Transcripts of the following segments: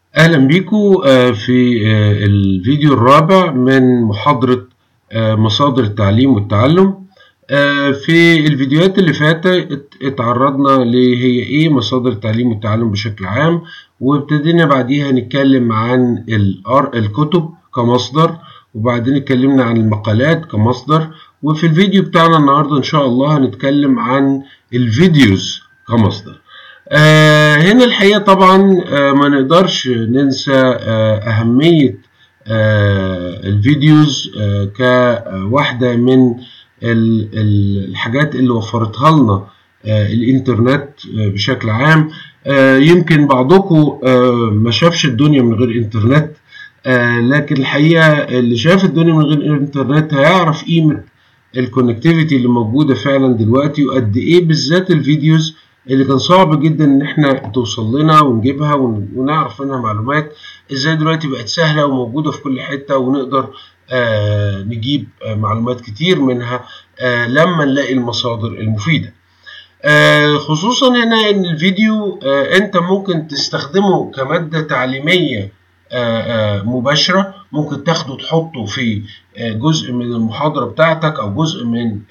أهلا بيكم في الفيديو الرابع من محاضرة مصادر التعليم والتعلم في الفيديوهات اللي فاتت اتعرضنا لهي ايه مصادر التعليم والتعلم بشكل عام وابتدينا بعديها نتكلم عن الكتب كمصدر وبعدين اتكلمنا عن المقالات كمصدر وفي الفيديو بتاعنا النهارده ان شاء الله هنتكلم عن الفيديوز كمصدر آه هنا الحقيقة طبعا آه ما نقدرش ننسى آه أهمية آه الفيديوز آه كواحدة من الحاجات اللي وفرتها لنا آه الإنترنت آه بشكل عام آه يمكن بعضكم آه ما شافش الدنيا من غير إنترنت آه لكن الحقيقة اللي شاف الدنيا من غير إنترنت هيعرف قيمة الكونكتيفيتي اللي موجودة فعلا دلوقتي وقد إيه بالذات الفيديوز اللي كان صعب جدا ان احنا توصل لنا ونجيبها ونعرف منها معلومات ازاي دلوقتي بقت سهله وموجوده في كل حته ونقدر آه نجيب آه معلومات كتير منها آه لما نلاقي المصادر المفيده آه خصوصا هنا ان الفيديو آه انت ممكن تستخدمه كماده تعليميه آه آه مباشره ممكن تاخده تحطه في آه جزء من المحاضره بتاعتك او جزء من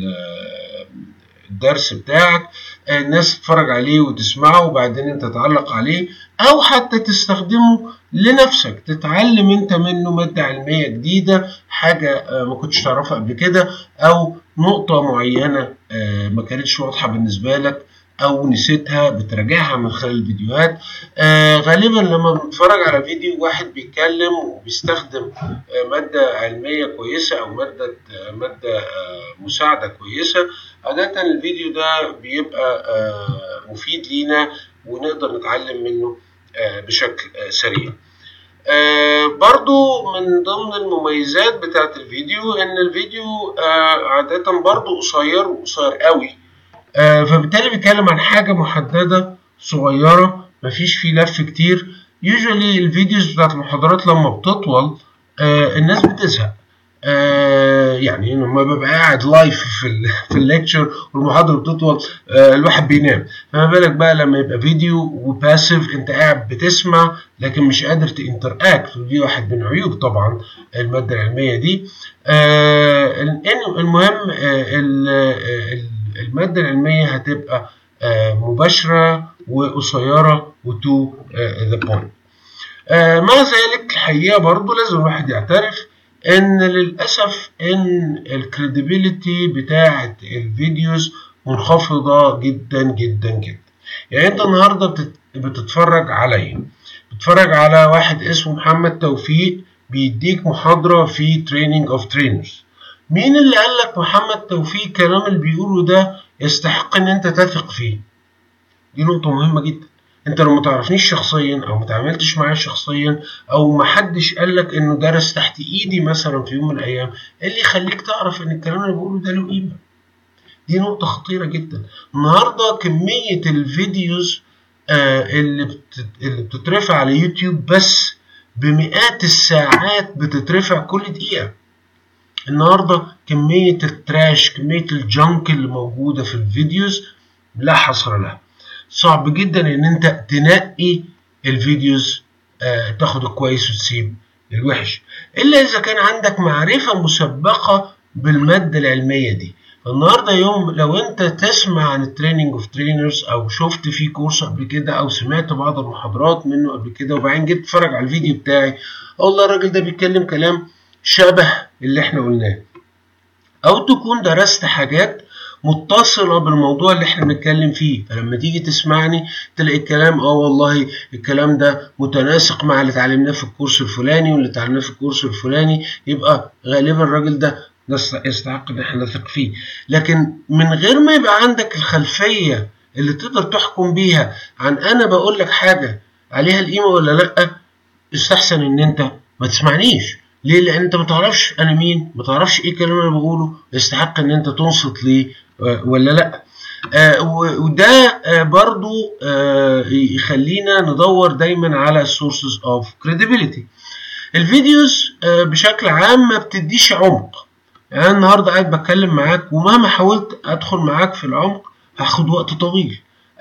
الدرس بتاعك الناس تتفرج عليه وتسمعه وبعدين انت تعلق عليه او حتى تستخدمه لنفسك تتعلم انت منه مادة علمية جديدة حاجة ما كنتش تعرفها قبل كده او نقطة معينة ما كانتش واضحة بالنسبة لك او نسيتها بتراجعها من خلال الفيديوهات آه غالبا لما بنتفرج على فيديو واحد بيتكلم وبيستخدم آه ماده علميه كويسه او ماده آه ماده آه مساعده كويسه عاده الفيديو ده بيبقى آه مفيد لينا ونقدر نتعلم منه آه بشكل آه سريع آه برضو من ضمن المميزات بتاعت الفيديو ان الفيديو آه عادة برضو قصير وقصير قوي آه فبالتالي بيتكلم عن حاجة محددة صغيرة مفيش فيه لف كتير يوجوالي الفيديوز بتاعت المحاضرات لما بتطول آه الناس بتزهق آه يعني لما ببقى قاعد لايف في ال في الليكتشر والمحاضره بتطول آه الواحد بينام فما بالك بقى لما يبقى فيديو وباسيف انت قاعد بتسمع لكن مش قادر تنتراكت ودي واحد من عيوب طبعا الماده العلميه دي آه المهم آه المادة العلمية هتبقى مباشرة وقصيرة وتو ذا بوينت مع ذلك الحقيقة برضو لازم الواحد يعترف ان للأسف ان الكريديبيليتي بتاعة الفيديوز منخفضة جدا جدا جدا يعني انت النهاردة بتتفرج عليا بتتفرج على واحد اسمه محمد توفيق بيديك محاضرة في تريننج اوف ترينرز مين اللي قال لك محمد توفيق الكلام اللي بيقوله ده يستحق ان انت تثق فيه دي نقطة مهمة جدا انت لو ما تعرفنيش شخصيا او ما تعاملتش معايا شخصيا او ما حدش قال لك انه درس تحت ايدي مثلا في يوم من الايام ايه اللي يخليك تعرف ان الكلام اللي بقوله ده له قيمة دي نقطة خطيرة جدا النهاردة كمية الفيديوز آه اللي, بتت... اللي بتترفع على يوتيوب بس بمئات الساعات بتترفع كل دقيقة النهارده كمية التراش كمية الجنك اللي موجودة في الفيديوز لا حصر لها صعب جدا ان انت تنقي الفيديوز آه تاخد الكويس وتسيب الوحش الا اذا كان عندك معرفة مسبقة بالمادة العلمية دي النهارده يوم لو انت تسمع عن التريننج اوف ترينرز او شفت فيه كورس قبل كده او سمعت بعض المحاضرات منه قبل كده وبعدين جيت تتفرج على الفيديو بتاعي والله الراجل ده بيتكلم كلام شبه اللي احنا قلناه او تكون درست حاجات متصلة بالموضوع اللي احنا بنتكلم فيه فلما تيجي تسمعني تلاقي الكلام اه والله الكلام ده متناسق مع اللي اتعلمناه في الكورس الفلاني واللي اتعلمناه في الكورس الفلاني يبقى غالبا الراجل ده يستحق ان احنا نثق فيه لكن من غير ما يبقى عندك الخلفية اللي تقدر تحكم بيها عن انا بقول لك حاجة عليها القيمة ولا لا استحسن ان انت ما تسمعنيش ليه؟ لأن أنت ما تعرفش أنا مين، ما تعرفش إيه الكلام اللي أنا بقوله، يستحق إن أنت تنصت ليه ولا لأ. آه وده آه برضو آه يخلينا ندور دايما على sources of credibility. الفيديوز آه بشكل عام ما بتديش عمق. يعني أنا النهارده قاعد بتكلم معاك ومهما حاولت أدخل معاك في العمق هاخد وقت طويل.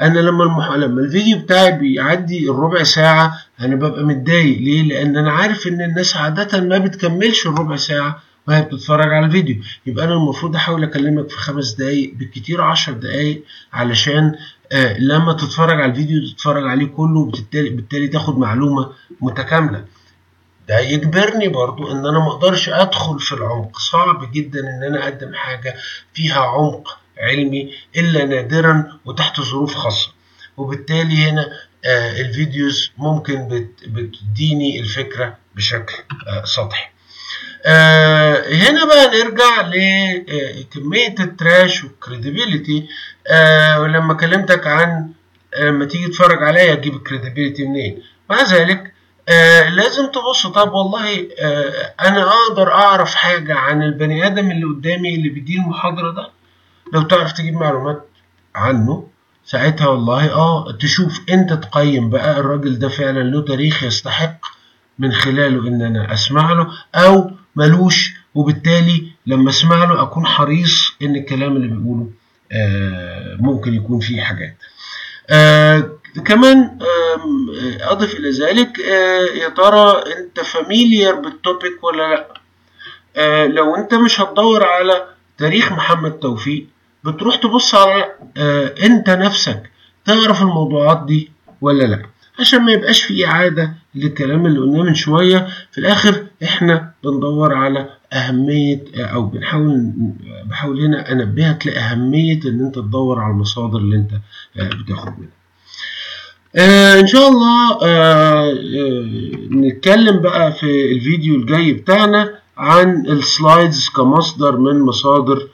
انا لما المح... لما الفيديو بتاعي بيعدي الربع ساعه انا ببقى متضايق ليه لان انا عارف ان الناس عاده ما بتكملش الربع ساعه وهي بتتفرج على الفيديو يبقى انا المفروض احاول اكلمك في خمس دقايق بالكتير عشر دقايق علشان آه لما تتفرج على الفيديو تتفرج عليه كله وبالتالي بالتالي تاخد معلومه متكامله ده يجبرني برضو ان انا ما اقدرش ادخل في العمق صعب جدا ان انا اقدم حاجه فيها عمق علمي الا نادرا وتحت ظروف خاصه وبالتالي هنا آه الفيديوز ممكن بت بتديني الفكره بشكل آه سطحي آه هنا بقى نرجع لكميه التراش والكريديبيليتي آه ولما كلمتك عن لما تيجي تتفرج عليا تجيب الكريديبيليتي منين مع ذلك آه لازم تبص طب والله آه انا اقدر اعرف حاجه عن البني ادم اللي قدامي اللي بيدي المحاضره ده لو تعرف تجيب معلومات عنه ساعتها والله اه تشوف انت تقيم بقى الراجل ده فعلا له تاريخ يستحق من خلاله ان انا اسمع له او ملوش وبالتالي لما اسمع له اكون حريص ان الكلام اللي بيقوله آه ممكن يكون فيه حاجات آه كمان اضف الى ذلك يا ترى انت فاميليار بالتوبيك ولا لا لو انت مش هتدور على تاريخ محمد توفيق بتروح تبص على انت نفسك تعرف الموضوعات دي ولا لا عشان ما يبقاش في اعاده للكلام اللي قلناه من شويه في الاخر احنا بندور على اهميه او بنحاول بحاول هنا انبهك لاهميه ان انت تدور على المصادر اللي انت بتاخد منها آه ان شاء الله آه آه نتكلم بقى في الفيديو الجاي بتاعنا عن السلايدز كمصدر من مصادر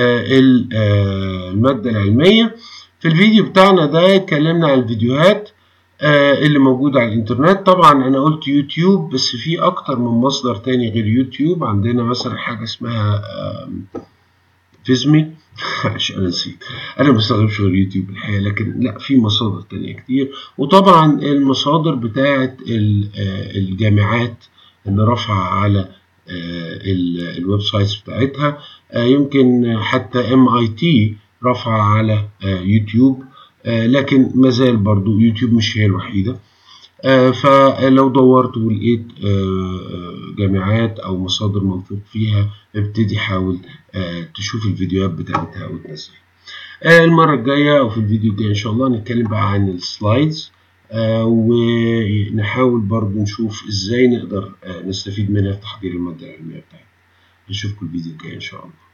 المادة العلمية في الفيديو بتاعنا ده اتكلمنا عن الفيديوهات اللي موجودة على الانترنت طبعا انا قلت يوتيوب بس في اكتر من مصدر تاني غير يوتيوب عندنا مثلا حاجة اسمها فيزمي معلش انا نسيت انا ما بستخدمش غير يوتيوب الحقيقه لكن لا في مصادر تانية كتير وطبعا المصادر بتاعه الجامعات اللي رافعه على الويب سايتس بتاعتها يمكن حتى ام اي تي رافعه على يوتيوب لكن ما زال برضو يوتيوب مش هي الوحيده فلو دورت ولقيت جامعات او مصادر موثوق فيها ابتدي حاول تشوف الفيديوهات بتاعتها وتنزلها المرة الجاية او في الفيديو الجاي ان شاء الله نتكلم بقى عن السلايدز ونحاول برضو نشوف ازاي نقدر نستفيد منها في تحضير المادة العلمية بتاعتنا نشوفكم الفيديو الجاي ان شاء الله